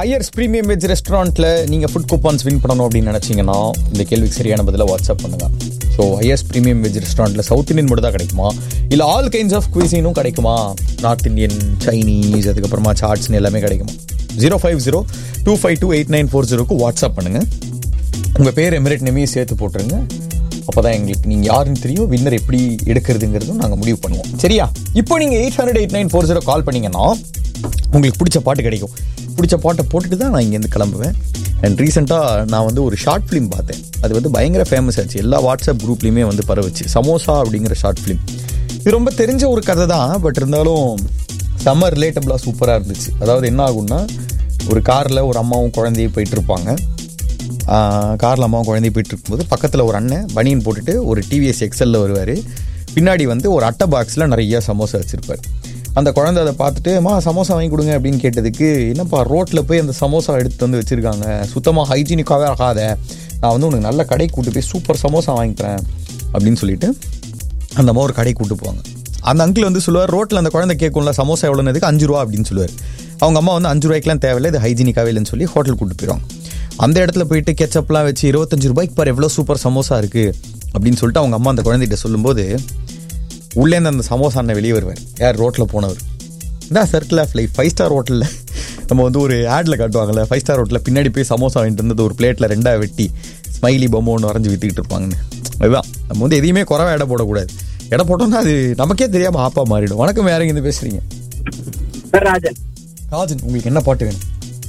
Iyers premium veg ரெஸ்டாரண்ட்டில் நீங்கள் food coupons win பண்ணணும் அப்படின்னு நினச்சிங்கன்னா இந்த கேள்விக்கு சரியான பதிலாக வாட்ஸ்அப் பண்ணுங்க ஸோ ஐயர்ஸ் பிரீமியம் வெஜ் ரெஸ்டாரண்ட்டில் சவுத் இந்தியன் மட்டும் தான் கிடைக்குமா இல்லை ஆல் கைண்ட்ஸ் ஆஃப் குவிசீனும் கிடைக்குமா நார்த் இந்தியன் சைனீஸ் அதுக்கப்புறமா சாட்ஸ்னு எல்லாமே கிடைக்குமா zero five zero two five two eight nine four ஜீரோக்கு வாட்ஸ்அப் பண்ணுங்கள் உங்கள் பேர் எமிரேட் நேமையும் சேர்த்து போட்டுருங்க அப்போ தான் எங்களுக்கு நீங்கள் யாருன்னு தெரியும் வின்னர் எப்படி எடுக்கிறதுங்கிறதும் நாங்கள் முடிவு பண்ணுவோம் சரியா இப்போ நீங்கள் eight hundred eight nine four zero call பண்ணீங்கன்னா உங்களுக்கு பிடிச்ச பாட்டு கிடைக்கும் பிடிச்ச பாட்டை போட்டுட்டு தான் நான் இங்கேருந்து கிளம்புவேன் அண்ட் ரீசெண்டாக நான் வந்து ஒரு ஷார்ட் ஃபிலிம் பார்த்தேன் அது வந்து பயங்கர ஃபேமஸ் ஆச்சு எல்லா வாட்ஸ்அப் குரூப்லேயுமே வந்து பரவுச்சு சமோசா அப்படிங்கிற ஷார்ட் ஃபிலிம் இது ரொம்ப தெரிஞ்ச ஒரு கதை தான் பட் இருந்தாலும் செம்ம ரிலேட்டபிளாக சூப்பராக இருந்துச்சு அதாவது என்ன ஆகும்னா ஒரு காரில் ஒரு அம்மாவும் குழந்தையும் போயிட்டு இருப்பாங்க காரில் அம்மாவும் குழந்தைய போயிட்டு இருக்கும்போது பக்கத்தில் ஒரு அண்ணன் பனியன் போட்டுட்டு ஒரு டிவிஎஸ் எக்ஸலில் வருவார் பின்னாடி வந்து ஒரு அட்டை பாக்ஸில் நிறைய சமோசா வச்சுருப்பார் அந்த குழந்தை அதை பார்த்துட்டு அம்மா சமோசா வாங்கி கொடுங்க அப்படின்னு கேட்டதுக்கு என்னப்பா ரோட்டில் போய் அந்த சமோசா எடுத்து வந்து வச்சுருக்காங்க சுத்தமாக ஹைஜீனிக்காகவே ஆகாத நான் வந்து உனக்கு நல்ல கடைக்கு கூட்டு போய் சூப்பர் சமோசா வாங்கி தரேன் அப்படின்னு சொல்லிட்டு அந்த அம்மா ஒரு கடைக்கு கூட்டு போவாங்க அந்த அங்கிள் வந்து சொல்லுவார் ரோட்டில் அந்த குழந்தை கேட்கும்ல சமோசா எவ்வளோனதுக்கு அஞ்சு ரூபா அப்படின்னு சொல்லுவார் அவங்க அம்மா வந்து அஞ்சு ரூபாய்க்குலாம் தேவையில்லை இது ஹைஜீனிக்காகவே இல்லைன்னு சொல்லி ஹோட்டல் கூட்டு போயிடுவாங்க அந்த இடத்துல போயிட்டு கெச்சப்லாம் வச்சு இருபத்தஞ்சு ரூபாய்க்கு பாரு எவ்வளோ சூப்பர் சமோசா இருக்குது அப்படின்னு சொல்லிட்டு அவங்க அம்மா அந்த குழந்தைகிட்ட சொல்லும்போது உள்ளேருந்து அந்த சமோசா அண்ணன் வெளியே வருவார் யார் ரோட்டில் போனவர் இதான் circle of life five star ஹோட்டலில் நம்ம வந்து ஒரு ஆடில் காட்டுவாங்கல்ல ஃபைவ் ஸ்டார் ஹோட்டலில் பின்னாடி போய் சமோசா வாங்கிட்டு இருந்தது ஒரு பிளேட்டில் ரெண்டாக வெட்டி ஸ்மைலி பொம்மை ஒன்று வரைஞ்சி விற்றுக்கிட்டு இருப்பாங்கன்னு அதுதான் நம்ம வந்து எதையுமே குறவா எடை போடக்கூடாது எடை போட்டோம்னா அது நமக்கே தெரியாமல் ஆப்பா மாறிடும் வணக்கம் யாரும் இருந்து பேசுகிறீங்க சார் ராஜன் ராஜன் உங்களுக்கு என்ன பாட்டு வேணும்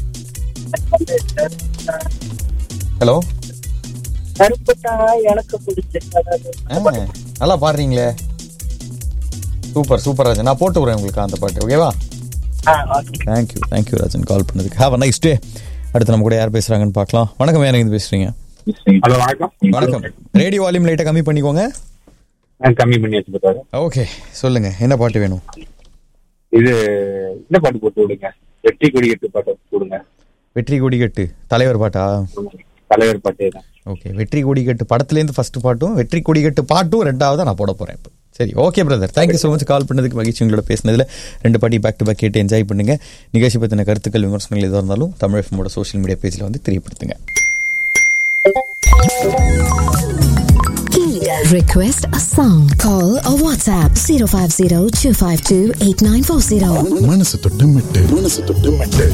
ஹலோ கருப்புட்டா எனக்கு பிடிச்ச ஆ நல்லா பாடுறீங்களே சூப்பர் சூப்பர் ராஜன் நான் போட்டு விட்றேன் உங்களுக்கு அந்த பாட்டு ஓகேவா தேங்க்யூ தேங்க்யூ ராஜன் கால் பண்ணதுக்கு ஹாவ் அ நைஸ் டே அடுத்து நம்ம கூட யார் பேசுகிறாங்கன்னு பார்க்கலாம் வணக்கம் யார் இருந்து பேசுகிறீங்க ஹலோ வணக்கம் வணக்கம் ரேடியோ வால்யூம் லைட்டாக கம்மி பண்ணிக்கோங்க நான் கம்மி பண்ணி வச்சு பார்த்தாரு ஓகே சொல்லுங்க என்ன பாட்டு வேணும் இது இந்த பாட்டு போட்டு விடுங்க வெற்றி கொடி எட்டு பாட்டு போடுங்க வெற்றி கொடிக்கட்டு தலைவர் பாட்டா தலைவர் பாட்டு தான் ஓகே வெற்றி கொடிக்கட்டு படத்துலேருந்து ஃபர்ஸ்ட் பாட்டும் வெற்றி கொடிக்கட்டு பாட்டும் ரெண்டாவது நான் போட போகிறேன் இப்போ சரி okay brother thank you so much call பண்ணதுக்கு மகிழ்ச்சி உங்களோட பேசினதில் ரெண்டு பாட்டி பேக் டு பேக் கேட்டு என்ஜாய் பண்ணுங்க நிகழ்ச்சி பற்றின கருத்துக்கள் விமர்சனங்கள் எதுவாக இருந்தாலும் தமிழ் எஃப்எம்மோட சோஷியல் மீடியா பேஜில் வந்து தெரியப்படுத்துங்க Request a song. Call or WhatsApp 050 252 8940. மனசு தொட்டு மெட்டு மனசு தொட்டு மெட்டு